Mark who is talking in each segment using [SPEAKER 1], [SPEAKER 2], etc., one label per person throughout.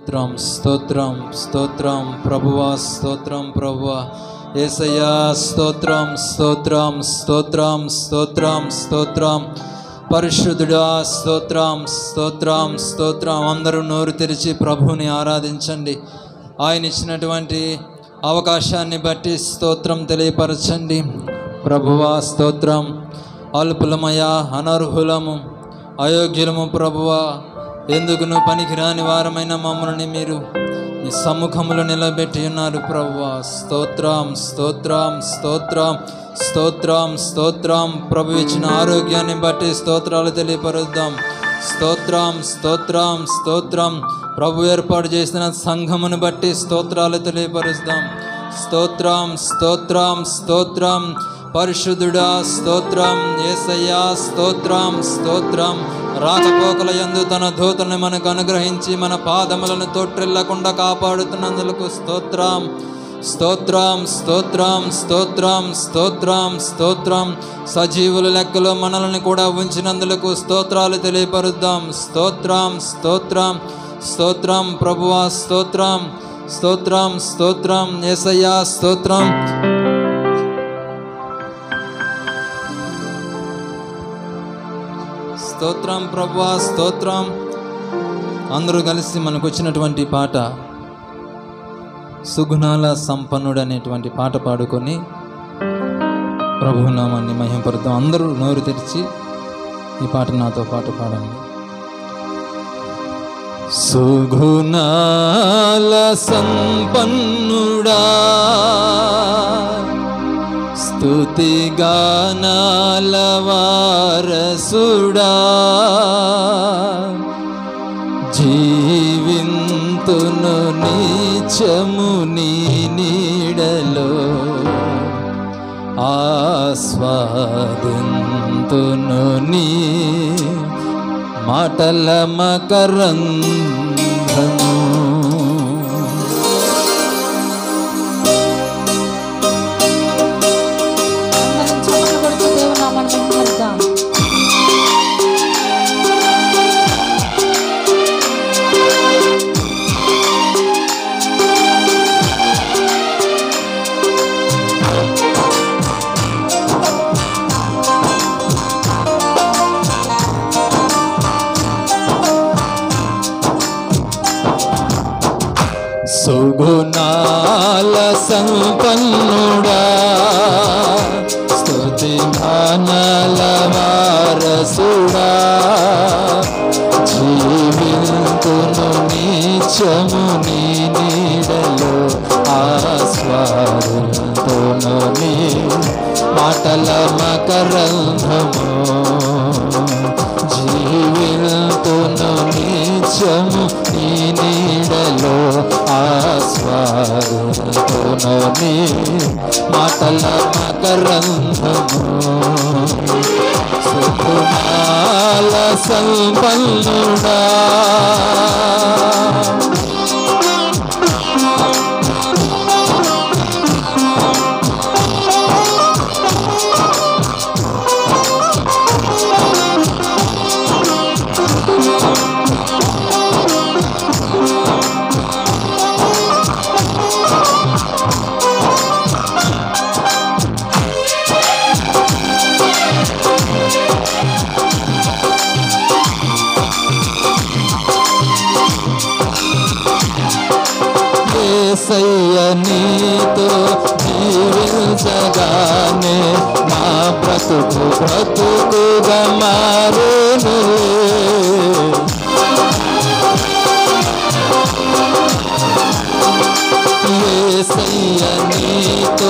[SPEAKER 1] స్తోత్రం స్తోత్రం స్తోత్రం ప్రభువా స్తోత్రం ప్రభువా ఏసయ్యా స్తోత్రం స్తోత్రం స్తోత్రం స్తోత్రం స్తోత్రం పరిశుద్ధుడా స్తోత్రం స్తోత్రం స్తోత్రం అందరూ నోరు తెరిచి ప్రభువుని ఆరాధించండి ఆయన ఇచ్చినటువంటి అవకాశాన్ని బట్టి స్తోత్రం తెలియపరచండి ప్రభువా స్తోత్రం అల్పులమయ అనర్హులము అయోగ్యులము ప్రభువా ఎందుకును పనికిరాని వారమైన మమ్మల్ని మీరు ఈ సముఖములో నిలబెట్టి ఉన్నారు ప్రభువా స్తోత్రం స్తోత్రం స్తోత్రం స్తోత్రం స్తోత్రం ప్రభు ఇచ్చిన ఆరోగ్యాన్ని బట్టి స్తోత్రాలు తెలియపరుద్దాం స్తోత్రం స్తోత్రం స్తోత్రం ప్రభు ఏర్పాటు చేసిన సంఘమును బట్టి స్తోత్రాలు తెలియపరుస్తాం స్తోత్రం స్తోత్రం స్తోత్రం పరిశుద్ధుడా స్తోత్రం ఏసయ్యా స్తోత్రం స్తోత్రం రాకపోకల యందు తన దూతల్ని మనకు అనుగ్రహించి మన పాదములను తొట్టిల్లకుండా కాపాడుతున్నందుకు స్తోత్రం స్తోత్రం స్తోత్రం స్తోత్రం స్తోత్రం స్తోత్రం సజీవుల లెక్కలో మనల్ని కూడా ఉంచినందులకు స్తోత్రాలు తెలియపరుద్దాం స్తోత్రం స్తోత్రం స్తోత్రం ప్రభువా స్తోత్రం స్తోత్రం స్తోత్రం ఏసయ్యా స్తోత్రం స్తోత్రం ప్రభువా స్తోత్రం అందరూ కలిసి మనకు వచ్చినటువంటి పాట సుగుణాల సంపన్నుడు అనేటువంటి పాట పాడుకొని ప్రభునామాన్ని మహింపరుద్దాం అందరూ నోరు తెరిచి ఈ పాట నాతో పాటు పాడండి సుగుణాల సంపన్నుడా స్తుతి గానాల వారసుడా జీవింతును నీచము నీ నీడలో ఆస్వాదింతును నీ మాటల మకరంధము
[SPEAKER 2] అందరం చప్పట్లు కొడుతూ దేవుని నామాన్ని మహిమపరుద్దాం.
[SPEAKER 1] సుగుణాల సంపన్నుడా స్తుతి గానాల వారసుడా జీవింతును నీచము నీ నీడలో ఆస్వాదుతును నీ మాటల మకరంధము జీవితును నీచము నీ నీడలో ఆస్వాదుతును నీ మాటల మకరంధము సుకుమాల సంపన్నుడా ఏసయ్య నీతో జీవించగానే మా బ్రతుకు బ్రతుకుగా మారేను ఏసయ్య నీతో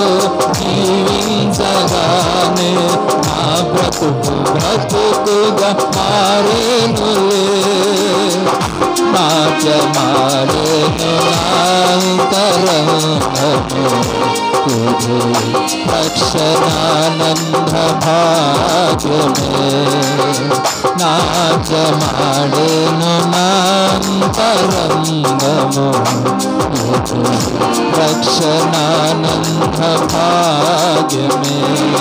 [SPEAKER 1] జీవించగానే మా బ్రతుకు బ్రతుకుగా మారేనులే నాట్యమాడేను నాంతరంగము తుది రక్షణానంద భాగ్యమే నాట్యమాడేను నాంతరంగము తుది రక్షణానంద భాగ్యమే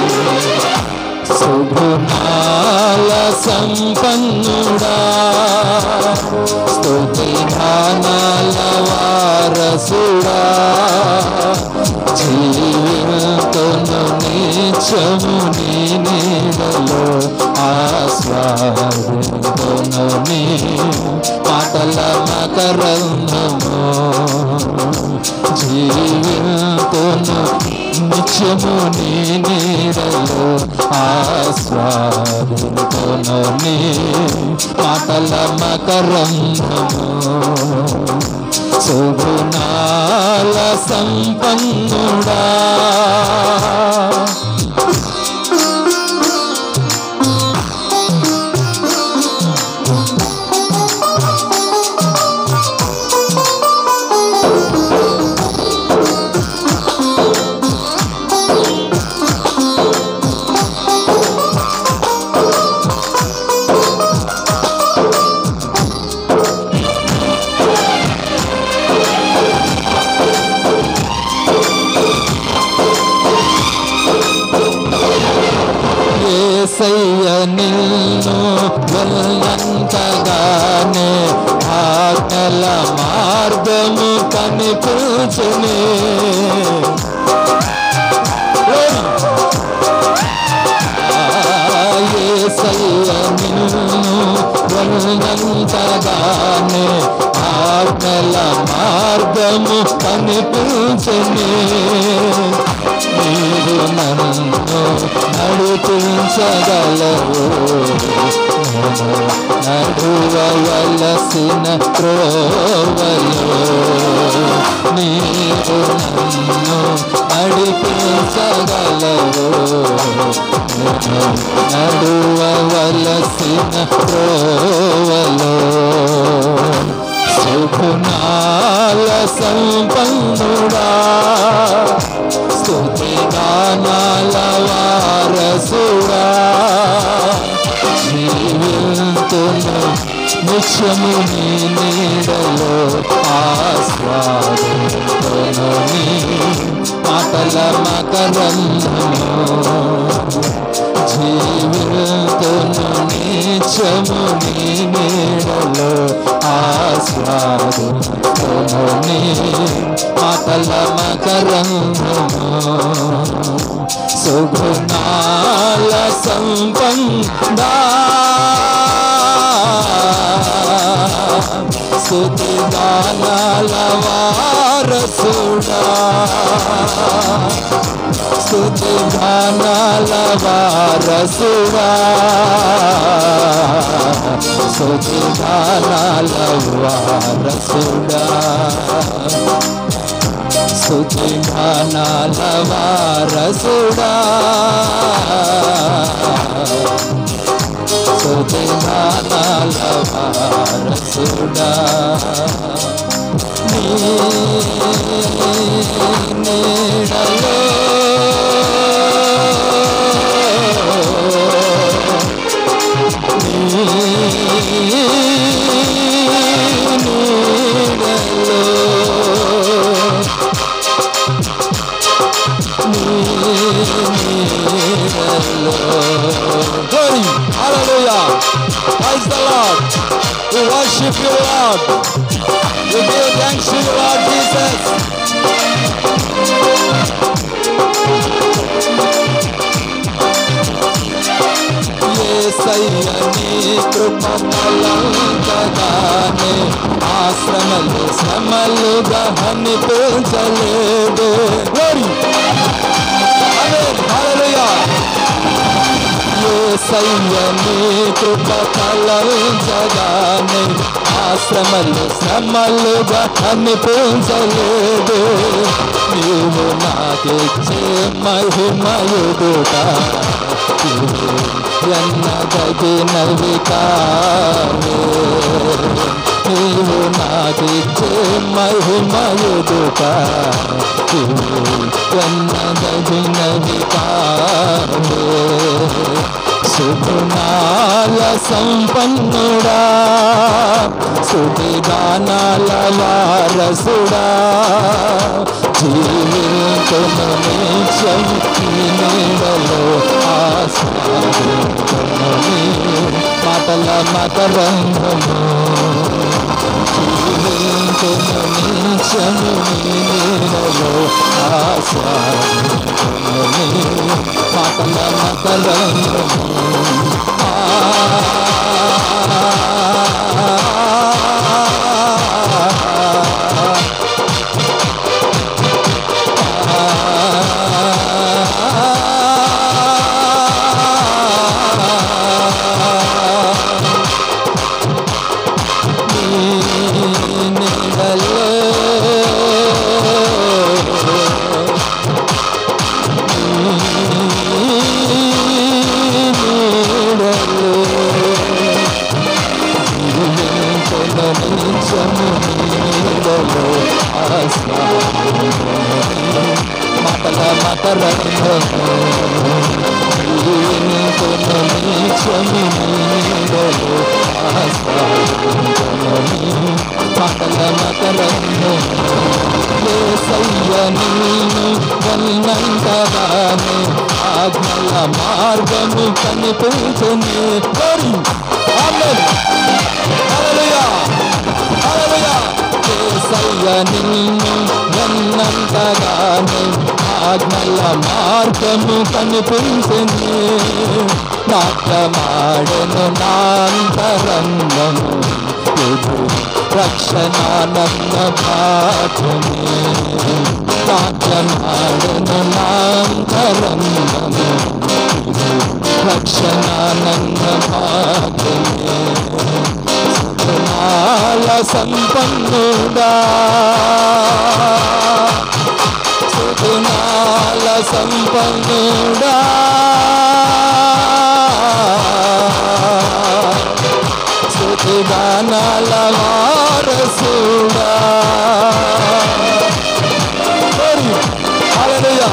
[SPEAKER 1] సుగుణాల సంపన్నుడా స్తుతి గానాల వారసుడా జీవితను నీచము నీ నీడలో ఆస్వాదింతును నీ మాటల మకరంధము జీవితను నిత్యము నీ నీడలో ఆస్వాదింతును నీ మాటల మకరంధము సుగుణాల సంపన్నుడా ఏసయ్య నిన్ను వెళ్ళంతగానే ఆజ్ఞల మార్గము కనిపించునే ఏసయ్య నిన్ను వెళ్ళంతగానే ఆజ్ఞల మార్గము కనిపించునే నీవు నన్ను నడిపించగలవు నేను నడువవలసిన త్రోవలో నీవు నన్ను నడిపించగలవు నేను నడువవలసిన త్రోవలో సుగుణాల సంపన్నుడా స్తుతి గానాల వారసుడా జీవితును నిత్యము నీ నీడలో ఆస్వాదితును నీ మాటల మకరంధము జీవితును నిత్యము నీ నీడలో ఆస్వాదితును నీ మాటల మకరంధము సుగుణాల సంపందా స్తుతి గానాల వారసుడా స్తుతి గానాల వారసుడా స్తుతి గానాల వారసుడా స్తుతి గానాల వారసుడా స్తుతి గానాల వారసుడా నీ నీడలో నీ నీడలో Glory, hallelujah. Praise the Lord. We worship you, Lord. We give thanks to you, Lord Jesus. ఏసయ్య నీ కృప తలంతగానే ఆశ్రమలు శ్రమలుగా అనిపించలేదు Glory. Amen. Hallelujah. ఏసయ్య నీ కృప తలంచగానే ఆశ్రమలు శ్రమలుగా అనిపించలేదు నీవు నాకిచ్చే మహిమయుడుట ఎన్నదగినవి కావే నీవు నాకిచ్చే మహిమయుడుట ఎన్నదగినవి కావే సుగుణాల సంపన్నుడా సుడిగానాల వారసుడా జీవితము నిత్యం నీ నీడలో ఆస్వాదించును నీ మాటల మకరంగము జీవితము జీవించును నిత్యము నీ నీడలో ఆస్వాదించును నీ మాటల మకరంగము మాటల మకరంగము జీవించును నీచము నీడలో ఆస్వాదించును మాటల మకరంగము ఏసయ్య నీను వల్లంతగానే ఆజ్ఞల మార్గము కనిపించుని ఆమేన్ హల్లెలూయా హల్లెలూయా ఏసయ్య నిన్ను నన్నంతగానే ఆజ్ఞల మార్గము కనిపించింది నాట్యమాడను నాంతరంగము ఇది రక్షణానంద భాగ్యమే నాట్యమాడను నాంతరంగము ఇది రక్షణానంద భాగ్యమే సుగుణాల సంపన్నుడా సుగుణాల సంపన్నుడా సుగుణాల వారసుడా హల్లెలూయా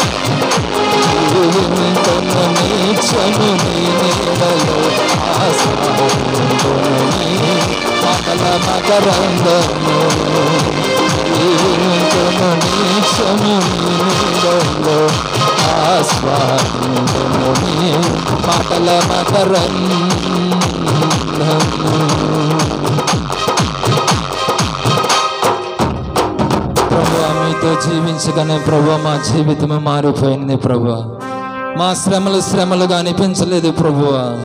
[SPEAKER 1] జీవించును నీచము నీ నీడలో ఆస్వాదించును నీ మాటల మకరంగము జీవించును నీచము నీ నీడలో ఆస్వాదించును నీ మాటల మకరంగము ప్రభు మీతో జీవించగానే ప్రభు మా జీవితం మారిపోయింది ప్రభు మా శ్రమలు శ్రమలుగా అనిపించలేదు ప్రభు